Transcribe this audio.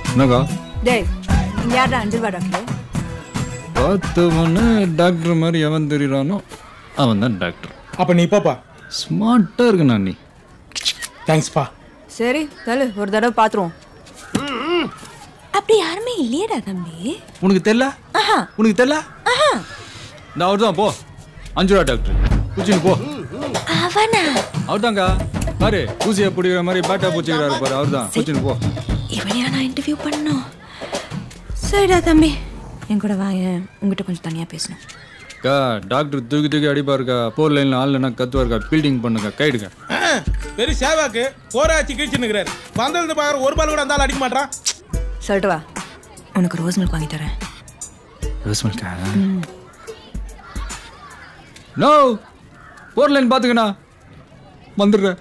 என்னக்கா டேய் இங்க யாரா அஞ்சு ரூபா டாக்டர் பார்த்தவொன்னே டாக்டர் மாதிரி எவன் தெரியுறானோ அவன் தான் டாக்டர் அப்ப நீ பாப்பா ஸ்மார்ட்டாக இருக்குண்ணா நீ தேங்க்ஸ்ப்பா சரி தள்ளு ஒரு தடவை பாத்துருவோம் அப்படி யாருமே இல்லையேடா தம்பி உனக்கு தெரியல ஆஹா உனக்கு தெரியல இந்த அவர் தான் போ அஞ்சு ரூபா டாக்டர் குச்சின்னு போ அவனா அவர் தாங்க பாரு ஊசியை பிடிக்கிற மாதிரி பேட்டா பூச்சிக்கிறாரு பாரு அவர் தான் குச்சின்னு போ இவனையா நான் இன்டர்வியூ பண்ணணும் சரிடா தம்பி என் கூட வாங்க உங்ககிட்ட கொஞ்சம் தனியா பேசணும் அக்கா டாக்டர் தூக்கி தூக்கி அடிப்பாருக்கா போர் லைனில் ஆள்லன்னா கத்துவாருக்கா பீல்டிங் பண்ணுங்க கைடுங்க பெரிய சேவாக்கு போராச்சி கீழ்ச்சி நிற்கிறாரு வந்தது பாக்குற ஒரு பால் கூட அந்த ஆள் அடிக்க மாட்டான் சொல்லிட்டு வா உனக்கு ரோஸ் மில்க் வாங்கி தரேன் ரோஸ்மல்கா நோ போர் லைன் பார்த்துக்கண்ணா வந்துடுறேன்